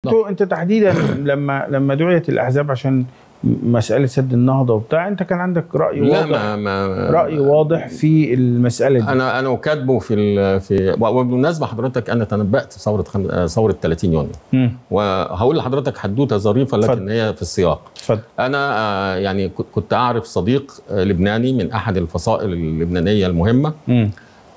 انتوا انت تحديدا لما لما دعيت الاحزاب عشان مساله سد النهضه وبتاع انت كان عندك راي لا واضح ما, ما راي واضح في المساله دي انا انا كاتبه في ال- في وبالمناسبه حضرتك انا تنبأت في ثوره خم... آه، ثوره 30 يونيو مم. وهقول لحضرتك حدوته ظريفه لكن اتفضل. هي في السياق اتفضل انا آه، يعني كنت- كنت اعرف صديق آه، لبناني من احد الفصائل اللبنانيه المهمه مم.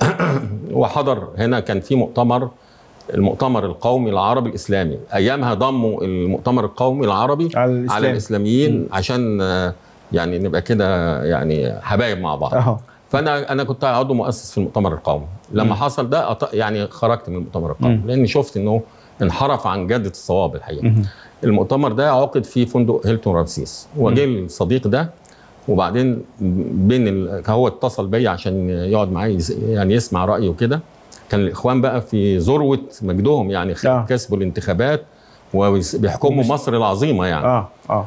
وحضر هنا كان في مؤتمر المؤتمر القومي العربي الاسلامي ايامها ضموا المؤتمر القومي العربي على الإسلام. على الاسلاميين عشان آه، يعني نبقى كده يعني حبايب مع بعض اهو فانا انا كنت عضو مؤسس في المؤتمر القومي لما مم. حصل ده أط- يعني خرجت من المؤتمر القومي مم. لاني شفت انه انحرف عن جاده الصواب الحقيقه مم. المؤتمر ده عقد في فندق هيلتون رمسيس وجه الصديق ده وبعدين بين ال... هو اتصل بيا عشان يقعد معايا يس- يعني يسمع رايي وكده كان الاخوان بقى في ذروه مجدهم يعني خ- آه. كسبوا الانتخابات وبيحكموا وبس- مصر العظيمه يعني اه اه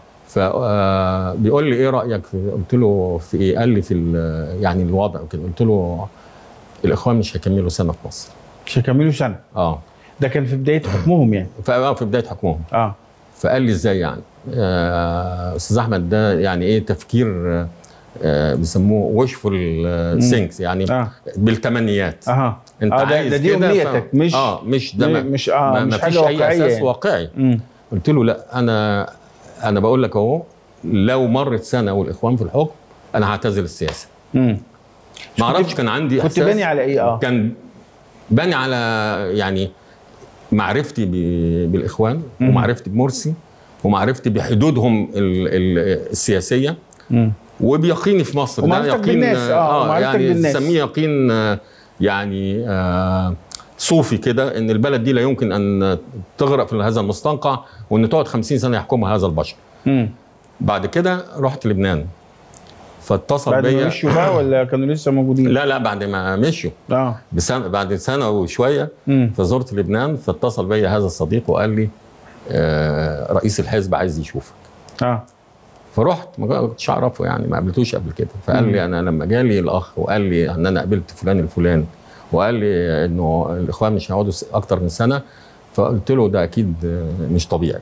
فبيقول لي ايه رايك في قلت له في ايه قال لي في ال- يعني الوضع وكده قلت له الاخوان مش هيكملوا سنه في مصر مش هيكملوا سنه اه ده كان في بدايه حكمهم يعني ف- آه، في بدايه حكمهم اه فقال لي ازاي يعني آه، استاذ احمد ده يعني ايه تفكير آه، آه، بيسموه وشفul سينكس يعني اه بالتمنيات اها انت آه ده, عايز ده دي كده ف- امنيتك مش اه مش ده ما- مش اه ما مش ما حاجه فيش اي واقعيه اساس يعني. واقعي مم. قلت له لا انا انا بقول لك اهو لو مرت سنه والاخوان في الحكم انا هعتزل السياسه مم. ما اعرفش كان عندي كنت إحساس باني على ايه اه كان باني على يعني معرفتي ب- بالاخوان مم. ومعرفتي بمرسي ومعرفتي بحدودهم ال- ال- السياسيه مم. وبيقيني في مصر ده ومعرفتك يقين بالناس، آه، ومعرفتك يعني بالناس. نسميه يقين آه، يعني آه، صوفي كده ان البلد دي لا يمكن ان تغرق في هذا المستنقع وان تقعد 50 سنه يحكمها هذا البشر مم. بعد كده رحت لبنان فاتصل بعد ما بيا مشوا بقى ولا كانوا لسه موجودين؟ لا لا بعد ما مشوا اه بسنة بعد سنه وشويه مم. فزرت لبنان فاتصل بيا هذا الصديق وقال لي آه، رئيس الحزب عايز يشوفك اه فرحت ما كنتش اعرفه يعني ما قابلتوش قبل كده فقال مم. لي انا لما جالي الاخ وقال لي ان انا قابلت فلان الفلاني وقال لي انه الاخوان مش هيقعدوا س- اكتر من سنه فقلت له ده اكيد آه، مش طبيعي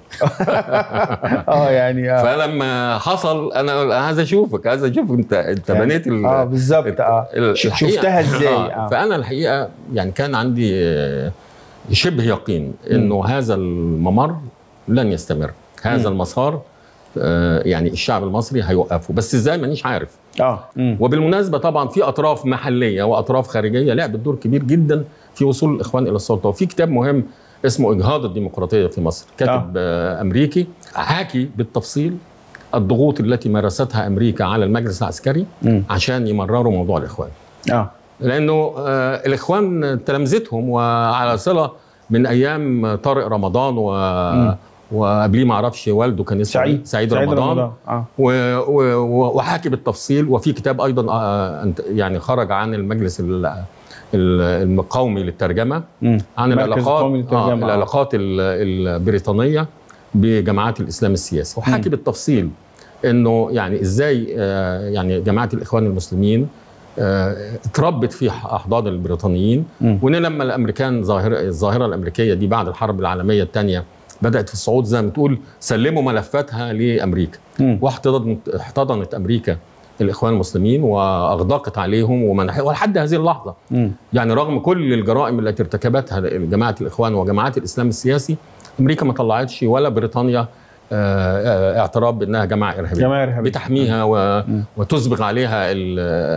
اه يعني اه فلما حصل انا عايز اشوفك عايز اشوف انت انت يعني- بنيت ال- اه بالظبط اه ال- ش- الحقيقة- شفتها ازاي آه. اه فانا الحقيقه يعني كان عندي آه، شبه يقين انه هذا الممر لن يستمر هذا مم. المسار آه، يعني الشعب المصري هيوقفه بس ازاي مانيش عارف اه مم. وبالمناسبه طبعا في اطراف محليه واطراف خارجيه لعبت دور كبير جدا في وصول الاخوان الى السلطه وفي كتاب مهم اسمه اجهاض الديمقراطيه في مصر كاتب آه. امريكي حاكي بالتفصيل الضغوط التي مارستها امريكا على المجلس العسكري مم. عشان يمرروا موضوع الاخوان اه لانه آه، الاخوان تلامذتهم وعلى صله من ايام طارق رمضان و مم. وقبليه ما اعرفش والده كان اسمه سعيد إيه؟ سعيد, رمضان, اه و- و- وحاكي بالتفصيل وفي كتاب ايضا آه، أنت- يعني خرج عن المجلس ال- ال- القومي للترجمه مم. عن المركز العلاقات القومي آه للترجمة، آه. العلاقات ال- البريطانيه بجماعات الاسلام السياسي وحكي مم. بالتفصيل انه يعني ازاي آه، يعني جماعه الاخوان المسلمين آه، اتربت في احضان البريطانيين مم. وان لما الامريكان ظاهره الظاهره الامريكيه دي بعد الحرب العالميه الثانيه بدات في الصعود زي ما تقول سلموا ملفاتها لامريكا مم. واحتضنت احتضنت امريكا الاخوان المسلمين واغدقت عليهم ومنح ولحد هذه اللحظه مم. يعني رغم كل الجرائم التي ارتكبتها جماعه الاخوان وجماعات الاسلام السياسي امريكا ما طلعتش ولا بريطانيا آه، آه، اعتراف بانها جماعه ارهابيه جماعة إرهابية. بتحميها و... مم. وتسبغ عليها ال...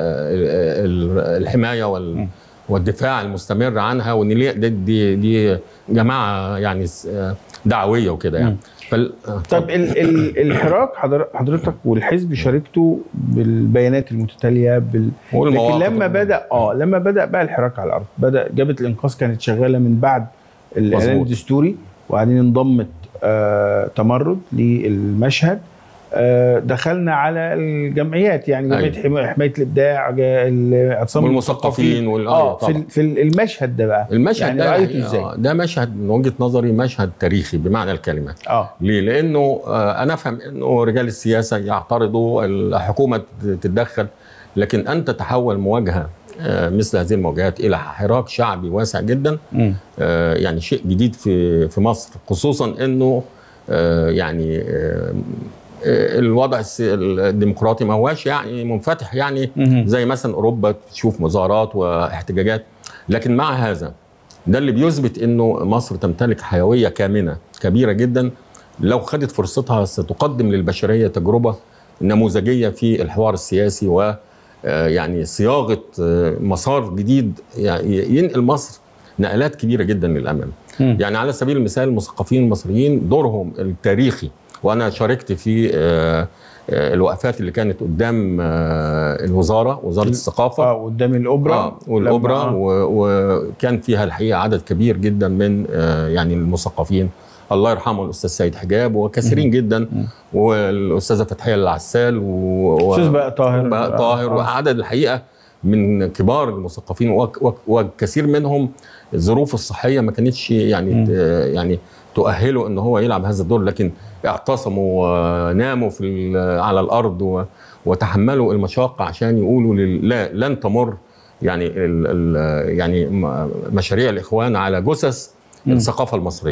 ال- الحمايه وال... مم. والدفاع المستمر عنها وان ليه- دي, دي دي جماعه يعني س- آه، دعويه وكده يعني مم. فال... آه، طب ال ال الحراك حضر- حضرتك والحزب شاركتوا بالبيانات المتتاليه بال... لكن والمواقف لما ال- بدا اه لما بدا بقى الحراك على الارض بدا جبهه الانقاذ كانت شغاله من بعد الاعلان مظبوط. الدستوري وبعدين انضمت آه تمرد للمشهد آه دخلنا على الجمعيات يعني جمعيه أيوة. حما- حمايه الابداع جا- الاعتصام والمثقفين وال- اه أيوة في, طبعا. ال- في ال- المشهد ده بقى المشهد يعني ده رايته الحقيقة، ازاي؟ آه، ده مشهد من وجهه نظري مشهد تاريخي بمعنى الكلمه اه ليه؟ لانه آه، انا افهم انه رجال السياسه يعترضوا الحكومه تتدخل لكن ان تتحول مواجهه آه، مثل هذه المواجهات الى حراك شعبي واسع جدا مم. آه، يعني شيء جديد في في مصر خصوصا انه آه، يعني آه، آه، الوضع الس- الديمقراطي ما هواش يعني منفتح يعني مهم. زي مثلا اوروبا تشوف مظاهرات واحتجاجات لكن مع هذا ده اللي بيثبت انه مصر تمتلك حيويه كامنه كبيره جدا لو خدت فرصتها ستقدم للبشريه تجربه نموذجيه في الحوار السياسي و آه، يعني صياغه آه، مسار جديد يعني ينقل مصر نقلات كبيره جدا للامام مم. يعني على سبيل المثال المثقفين المصريين دورهم التاريخي وانا شاركت في آه، آه، الوقفات اللي كانت قدام آه، الوزاره وزاره الثقافه اه قدام الاوبرا آه والاوبرا لما- و- وكان فيها الحقيقه عدد كبير جدا من آه، يعني المثقفين الله يرحمه الاستاذ سيد حجاب وكثيرين جدا والاستاذه فتحيه العسال و- استاذ بقى طاهر بقى طاهر آه. وعدد الحقيقه من كبار المثقفين وك- وك- وكثير منهم الظروف الصحيه ما كانتش يعني مم. ت- يعني تؤهله ان هو يلعب هذا الدور لكن اعتصموا وناموا في ال- على الارض و- وتحملوا المشاقه عشان يقولوا لل- لا لن تمر يعني ال ال يعني م- مشاريع الاخوان على جثث مم. الثقافه المصريه